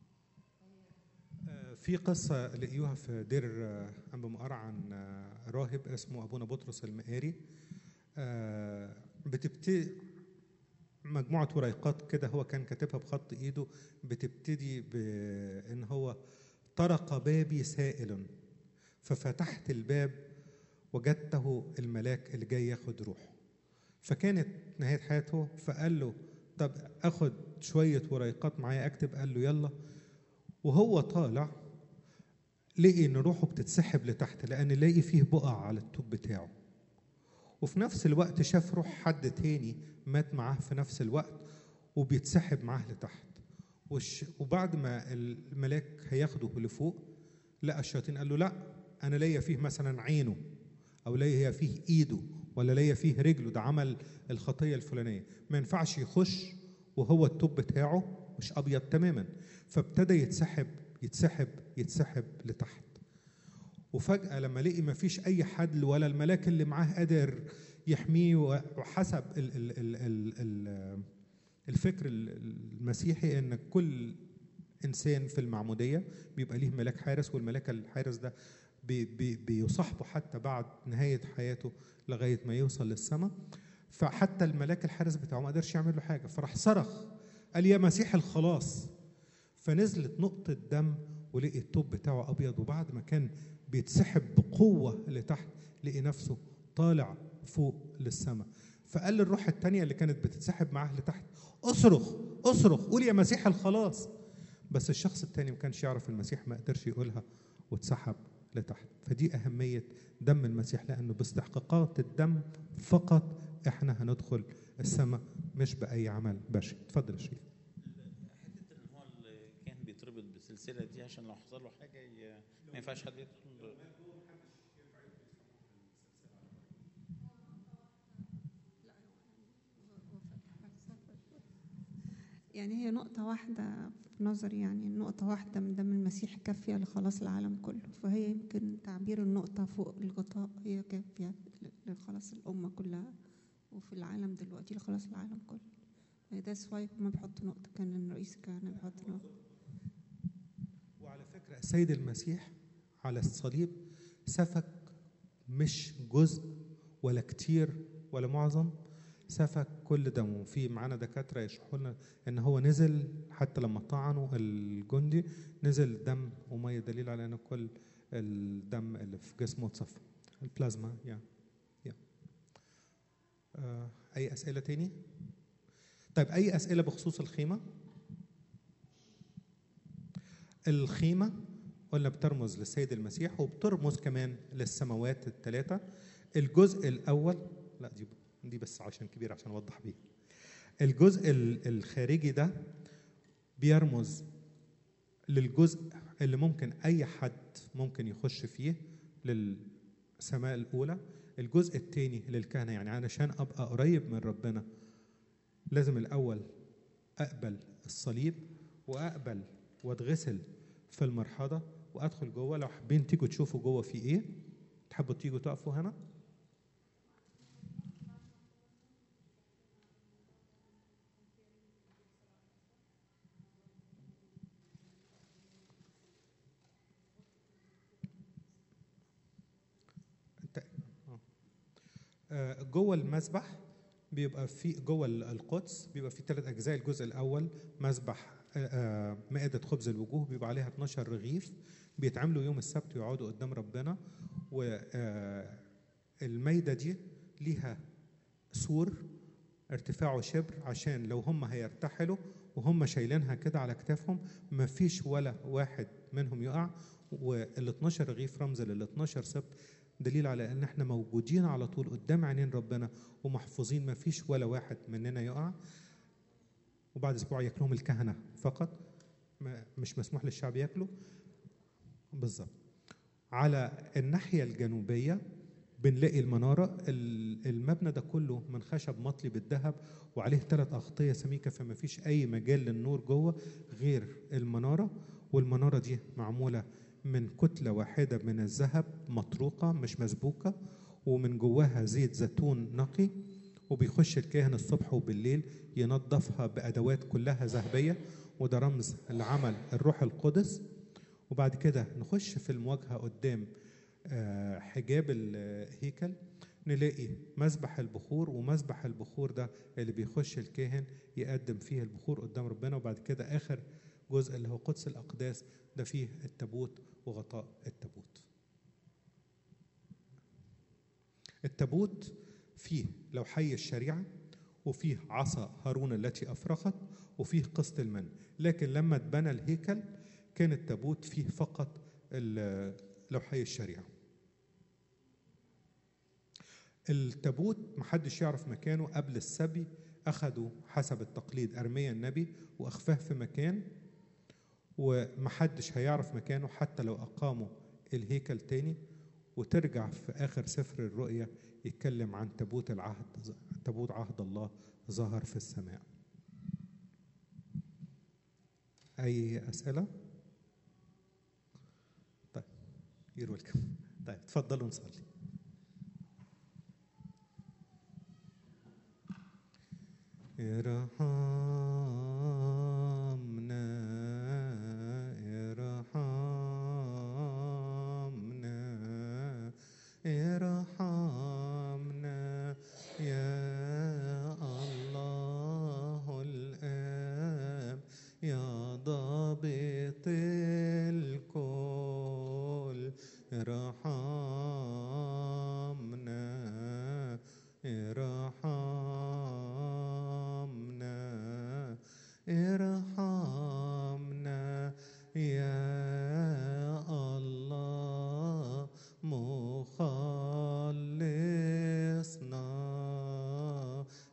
آه، في قصة لقيوها في دير آه، أنبا مقار عن آه، راهب اسمه أبونا بطرس المقاري آه، بتبتدي مجموعة وريقات كده هو كان كاتبها بخط إيده بتبتدي بإن هو طرق بابي سائل ففتحت الباب وجدته الملاك اللي جاي ياخد روحه فكانت نهاية حياته فقال له طب اخد شوية وريقات معايا اكتب قال له يلا وهو طالع لقي ان روحه بتتسحب لتحت لان لقي فيه بقع على التوب بتاعه وفي نفس الوقت شاف روح حد تاني مات معاه في نفس الوقت وبيتسحب معاه لتحت والش... وبعد ما الملاك هياخده لفوق لقى الشياطين قال له لا انا ليا فيه مثلا عينه او ليا فيه ايده ولا ليا فيه رجله ده عمل الخطيه الفلانيه ما ينفعش يخش وهو التوب بتاعه مش ابيض تماما فابتدى يتسحب يتسحب يتسحب لتحت وفجأة لما لقي ما فيش أي حد ولا الملاك اللي معاه قادر يحميه وحسب ال ال ال ال ال الفكر المسيحي إن كل إنسان في المعمودية بيبقى ليه ملاك حارس والملاك الحارس ده بي بي بيصاحبه حتى بعد نهاية حياته لغاية ما يوصل للسماء فحتى الملاك الحارس بتاعه ما قدرش يعمل له حاجة فراح صرخ قال يا مسيح الخلاص فنزلت نقطة دم ولقي التوب بتاعه أبيض وبعد ما كان بيتسحب بقوة لتحت لقي نفسه طالع فوق للسماء فقال للروح التانية اللي كانت بتتسحب معاه لتحت اصرخ اصرخ قول يا مسيح الخلاص بس الشخص التاني ما كانش يعرف المسيح ما قدرش يقولها واتسحب لتحت فدي أهمية دم المسيح لأنه باستحقاقات الدم فقط إحنا هندخل السماء مش بأي عمل بشري اتفضل يا شريف حته ان هو اللي كان بيتربط بالسلسله دي عشان لو حصل له حاجه ي- ما ينفعش حد يدخل يعني هي نقطة واحدة في نظري يعني نقطة واحدة من دم المسيح كافية لخلاص العالم كله فهي يمكن تعبير النقطة فوق الغطاء هي كافية لخلاص الأمة كلها وفي العالم دلوقتي لخلاص العالم كله ده واي هما بيحطوا نقطة كان الرئيس كان بيحط نقطة وعلى فكرة السيد المسيح على الصليب سفك مش جزء ولا كتير ولا معظم سفك كل دمه في معانا دكاترة يشرحوا لنا ان هو نزل حتى لما طعنوا الجندي نزل دم ومية دليل على ان كل الدم اللي في جسمه اتصفى البلازما يا يا آه، اي اسئلة تاني طيب اي اسئلة بخصوص الخيمة الخيمة قلنا بترمز للسيد المسيح وبترمز كمان للسماوات الثلاثة الجزء الأول لا دي دي بس عشان كبير عشان أوضح بيه الجزء ال- الخارجي ده بيرمز للجزء اللي ممكن أي حد ممكن يخش فيه للسماء الأولى الجزء الثاني للكهنة يعني علشان أبقى قريب من ربنا لازم الأول أقبل الصليب وأقبل واتغسل في المرحضة وأدخل جوه لو حابين تيجوا تشوفوا جوه في إيه تحبوا تيجوا تقفوا هنا انت- آه. آه، جوه المسبح بيبقى في جوه ال- القدس بيبقى في ثلاث اجزاء الجزء الاول مسبح آه، آه، مائده خبز الوجوه بيبقى عليها 12 رغيف بيتعملوا يوم السبت ويقعدوا قدام ربنا والمائده دي ليها سور ارتفاعه شبر عشان لو هم هيرتحلوا وهم شايلينها كده على كتافهم ما فيش ولا واحد منهم يقع وال 12 رغيف رمز لل 12 سبت دليل على ان احنا موجودين على طول قدام عينين ربنا ومحفوظين ما فيش ولا واحد مننا يقع وبعد اسبوع ياكلهم الكهنه فقط ما مش مسموح للشعب ياكله بالظبط على الناحيه الجنوبيه بنلاقي المناره ال- المبنى ده كله من خشب مطلي بالذهب وعليه ثلاث اغطيه سميكه فما فيش اي مجال للنور جوه غير المناره والمناره دي معموله من كتله واحده من الذهب مطروقه مش مسبوكه ومن جواها زيت زيتون نقي وبيخش الكاهن الصبح وبالليل ينظفها بادوات كلها ذهبيه وده رمز لعمل الروح القدس وبعد كده نخش في المواجهه قدام آه، حجاب الهيكل نلاقي مسبح البخور ومسبح البخور ده اللي بيخش الكاهن يقدم فيه البخور قدام ربنا وبعد كده اخر جزء اللي هو قدس الاقداس ده فيه التابوت وغطاء التابوت التابوت فيه لوحي الشريعه وفيه عصا هارون التي افرخت وفيه قسط المن لكن لما اتبنى الهيكل كان التابوت فيه فقط ال- لوحي الشريعه التابوت محدش يعرف مكانه قبل السبي أخدوا حسب التقليد أرميا النبي وأخفاه في مكان ومحدش هيعرف مكانه حتى لو أقاموا الهيكل تاني وترجع في آخر سفر الرؤيا يتكلم عن تابوت العهد تابوت عهد الله ظهر في السماء أي أسئلة؟ طيب يور ويلكم طيب تفضلوا نصلي ارحمنا ارحمنا ارحمنا يا الله الآب يا ضابط الكل ارحمنا ارحمنا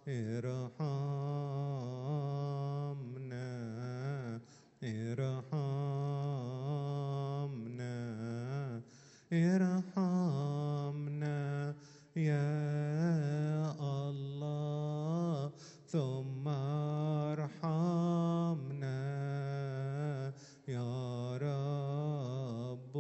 ارحمنا ارحمنا ارحمنا يا الله ثم ارحمنا يا رب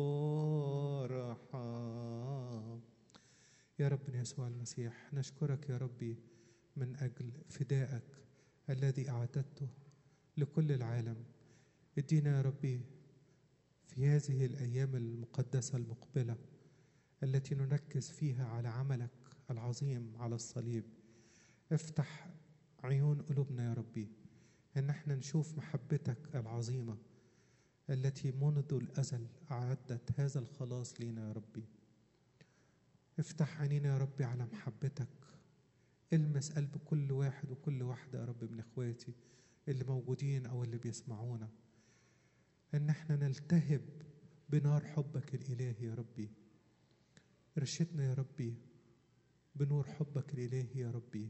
ارحم يا ربنا يسوع المسيح نشكرك يا ربي من أجل فدائك الذي أعددته لكل العالم ادينا يا ربي في هذه الأيام المقدسة المقبلة التي نركز فيها على عملك العظيم على الصليب افتح عيون قلوبنا يا ربي ان احنا نشوف محبتك العظيمة التي منذ الأزل أعدت هذا الخلاص لينا يا ربي افتح عينينا يا ربي على محبتك المس قلب كل واحد وكل واحدة يا رب من اخواتي اللي موجودين او اللي بيسمعونا ان احنا نلتهب بنار حبك الالهي يا ربي ارشدنا يا ربي بنور حبك الالهي يا ربي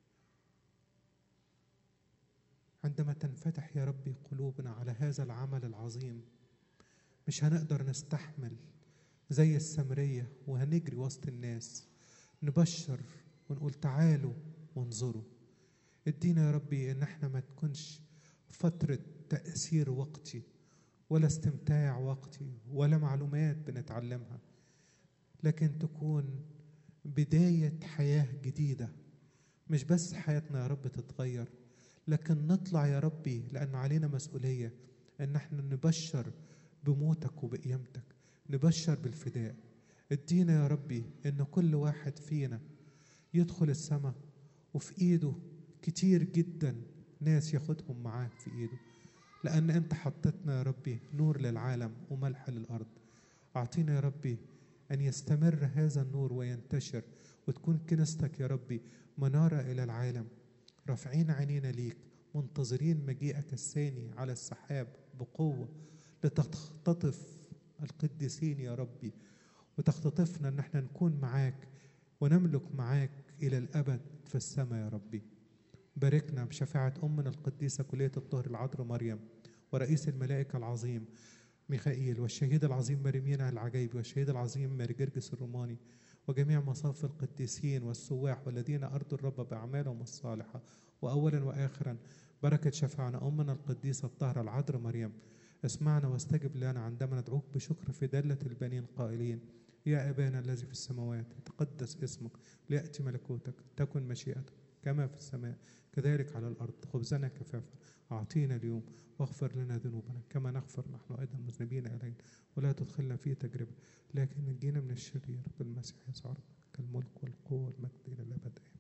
عندما تنفتح يا ربي قلوبنا على هذا العمل العظيم مش هنقدر نستحمل زي السمرية وهنجري وسط الناس نبشر ونقول تعالوا وانظروا ادينا يا ربي ان احنا ما تكونش فترة تأثير وقتي ولا استمتاع وقتي ولا معلومات بنتعلمها لكن تكون بداية حياة جديدة مش بس حياتنا يا رب تتغير لكن نطلع يا ربي لأن علينا مسؤولية ان احنا نبشر بموتك وبقيامتك نبشر بالفداء ادينا يا ربي ان كل واحد فينا يدخل السماء وفي ايده كتير جدا ناس ياخدهم معاه في ايده لان انت حطيتنا يا ربي نور للعالم وملح للارض اعطينا يا ربي ان يستمر هذا النور وينتشر وتكون كنيستك يا ربي مناره الى العالم رافعين عينينا ليك منتظرين مجيئك الثاني على السحاب بقوه لتختطف القديسين يا ربي وتختطفنا ان احنا نكون معاك ونملك معاك الى الابد في السماء يا ربي باركنا بشفاعة أمنا القديسة كلية الطهر العذراء مريم ورئيس الملائكة العظيم ميخائيل والشهيد العظيم مريمينا العجيبي والشهيد العظيم ماري جرجس الروماني وجميع مصاف القديسين والسواح والذين أرضوا الرب بأعمالهم الصالحة وأولا وآخرا بركة شفاعنا أمنا القديسة الطاهرة العذراء مريم اسمعنا واستجب لنا عندما ندعوك بشكر في دلة البنين قائلين يا أبانا الذي في السماوات تقدس اسمك ليأتي ملكوتك تكن مشيئتك كما في السماء كذلك على الأرض خبزنا كفافا أعطينا اليوم واغفر لنا ذنوبنا كما نغفر نحن أيضا مذنبين إلينا ولا تدخلنا في تجربة لكن نجينا من الشرير بالمسيح يسوع ربنا كالملك والقوة والمجد إلى الأبد